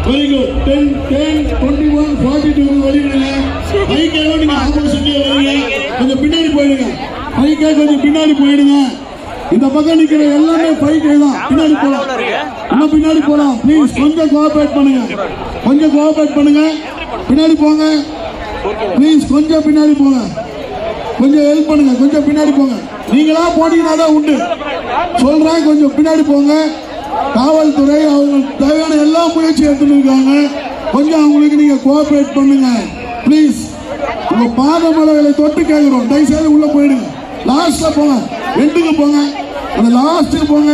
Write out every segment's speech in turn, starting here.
Very good ten ten twenty one forty two வெளியிடுங்க ஐக்கேவோ நீங்க ஆப்போசிட்லயே வரீங்க கொஞ்சம் பின்னாடி போயிடுங்க ஐக்கே கொஞ்சம் பின்னாடி போயிடுங்க இந்த பக்கம் நிக்கிற எல்லாமே ஃபைக்கே தான் பின்னாடி போலாம் இன்னும் பின்னாடி போலாம் ப்ளீஸ் கொஞ்சம் கோஆபரேட் பண்ணுங்க கொஞ்சம் கோஆபரேட் பண்ணுங்க பின்னாடி போங்க ப்ளீஸ் கொஞ்சம் பின்னாடி போங்க கொஞ்சம் ஹெல்ப் பண்ணுங்க கொஞ்சம் பின்னாடி போங்க நீங்களா போனீங்கன்னா தான் உண்டு சொல்றேன் கொஞ்சம் பின்னாடி போங்க காவல்துறை அவங்க தேவையான எல்லா முயற்சியும் எடுத்துட்டு இருக்காங்க கொஞ்சம் அவங்களுக்கு நீங்க கோஆபரேட் பண்ணுங்க ப்ளீஸ் உங்க பாதமலைகளை தொட்டு கேட்கிறோம் தயவு செய்து உள்ள போயிடுங்க லாஸ்ட்ல போங்க ரெண்டுக்கு போங்க அந்த லாஸ்ட்டுக்கு போங்க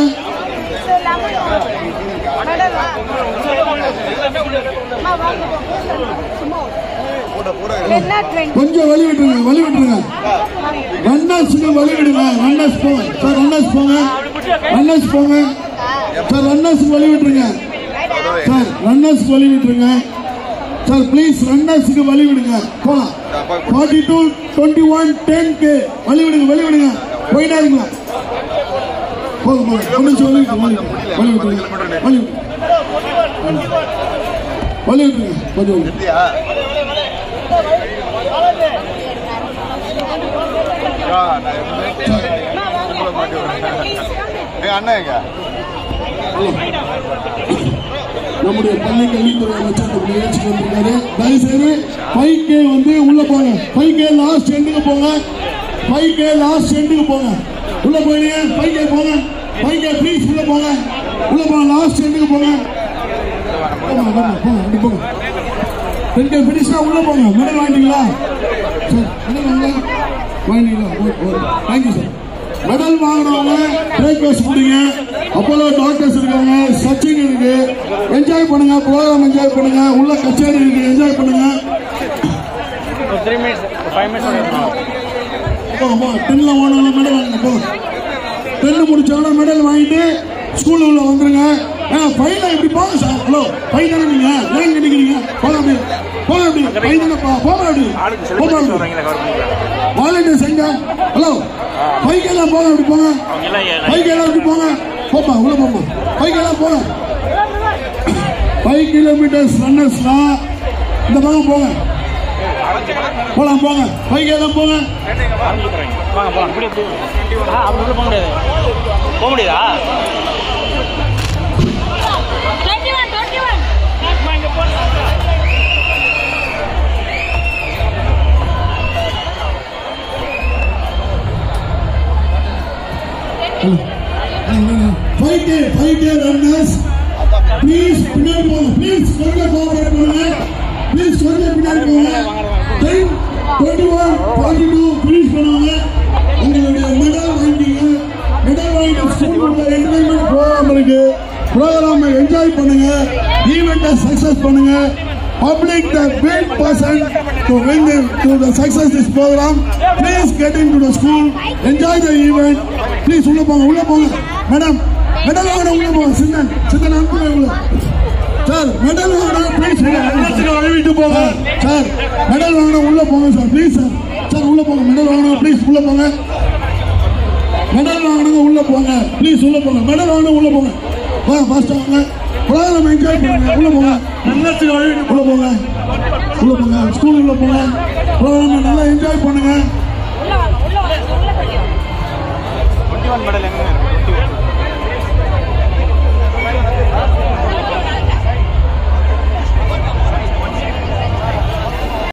கொஞ்சம் வழி விட்டுருங்க வழி விட்டுருங்க ரன்னர்ஸுக்கு வழி விடுங்க ரன்னர்ஸ் போங்க சார் ரன்னர்ஸ் போங்க ரன்னர்ஸ் போங்க சார் ரன்னர்ஸுக்கு வழி விட்டுருங்க சார் ரன்னர்ஸ்க்கு வழி விட்டுருங்க சார் ப்ளீஸ் ரன்னர்ஸுக்கு வழி விடுங்க போலாம் forty two twenty one ten K வழி விடுங்க வழி விடுங்க போயிட்டே இருங்களா போதும் போதும் ஒரு நிமிஷம் வழி விட்டுருங்க வழி விட்டுருங்க வழி விட்டுருங்க வழி விட்டுருங்க கொஞ்சம் வழி விட்டுருங்க. அண்ணன் எங்க நம்முடைய பள்ளி கல்வித்துறை அமைச்சர் இந்த நிகழ்ச்சிக்கு வந்திருக்காரு தயவுசெய்து ஃபைவ் கே வந்து உள்ள போங்க ஃபைவ் கே லாஸ்ட் எண்டுக்கு போங்க ஃபைவ் கே லாஸ்ட் எண்டுக்கு போங்க உள்ள போயிடுங்க ஃபைவ் கே போங்க ஃபைவ் கே ப்ளீஸ் உள்ள போங்க உள்ள போங்க லாஸ்ட் எண்டுக்கு போங்க போங்க போங்க போங்க அப்படி போங்க டென் கே ஃபினிஷ்னா உள்ள போங்க மெடல் வாங்கிட்டீங்களா சார் மெடல் வாங்க வாங்கிட்டீங்களா தேங்க்யூ சார் மெடல் வாங்கினவங்க பிரேக்ஃபாஸ்ட் கொடுங்க அப்போலோ டாக்டர்ஸ் இருக்காங்க சச்சின் இருக்கு என்ஜாய் பண்ணுங்க ப்ரோக்ராம் என்ஜாய் பண்ணுங்க உள்ள கச்சேரி இருக்கு என்ஜாய் பண்ணுங்க த்ரீ மினிட்ஸ் ஃபைவ் மினிட்ஸ் போங்க போங்க டென்ல ஓனவங்க மெடல் வாங்க போங்க டென்னு முடிச்சவங்க மெடல் வாங்கிட்டு ஸ்கூல்ல உள்ள வந்துருங்க ஃபைனல் இப்படி போங்க சார் ஹலோ ஃபைனல் நீங்க ஏன் நினைக்கிறீங்க போங்க அப்படி போங்க அப்படி ஃபைனல் போங்க அப்படி ஆளுக்கு போங்க செலிபிரேட் அப்படி வர்றாங்களா கவர் பண்ணிக்கலாம் வாலண்டியர்ஸ் எங்க ஹலோ பைக் எல்லாம் போங்க அப்படி போங்க அவங்க எல்லாம் ஏ- பைக் எல்லாம் அப்படி போங்க போப்பா உள்ள போப்பா பைக் எல்லாம் போங்க ஃபைவ் கிலோமீட்டர்ஸ் ரன்னர்ஸ்லாம் இந்த பக்கம் போங்க போலாம் போங்க பைக் எல்லாம் போங்க ஆரம்பிக்கிறாங்க வாங்க போலாம் இப்படி இப்படி ஆ அப்படி உள்ள போக முடியாது போக முடியாதா 21, 21. Five K five K runners please பின்னாடி போங்க ப்ளீஸ் கொஞ்சம் கோஆபரேட் பண்ணுங்க ப்ளீஸ் கொஞ்சம் பின்னாடி போங்க ten twenty one forty two please பண்ணுவாங்க உங்களுடைய மெடல் வாங்கிங்க மெடல் வாங்கிட்டு ஸ்கூலுக்குள்ள என்டர்டைன்மெண்ட் ப்ரோக்ராம் இருக்கு ப்ரோக்ராமை என்ஜாய் பண்ணுங்க ஈவெண்ட்டை சக்ஸஸ் பண்ணுங்க Public the great person to win the, to the success this program. Please get into the school. Enjoy the event. Please உள்ள போங்க உள்ள போங்க மேடம் மெடல் வாங்கின உள்ள போங்க சின்னன் சின்னன் அனுப்புங்க உள்ள சார் மெடல் வாங்கின ப்ளீஸ் வழிவிட்டு போங்க சார் மெடல் வாங்கின உள்ள போங்க சார் ப்ளீஸ் சார் சார் உள்ள போங்க மெடல் வாங்கின ப்ளீஸ் உள்ள போங்க மெடல் வாங்கினவங்க உள்ள போங்க ப்ளீஸ் உள்ள போங்க மெடல் வாங்கின உள்ள போங்க வா ஃபாஸ்ட்டாக வாங்க ப்ரோக்ராம் என்ஜாய் பண்ணுங்க உள்ள போங்க நல்லத்துக்கு வழி உள்ள போங்க உள்ள போங்க ஸ்கூல் உள்ள போங்க ப்ரோக்ராம் நல்லா என்ஜாய் பண்ணுங்க உள்ள வாங்க உள்ள வாங்க உள்ள போய் டுவெண்ட்டி ஒன் மெடல் எங்க இருக்கு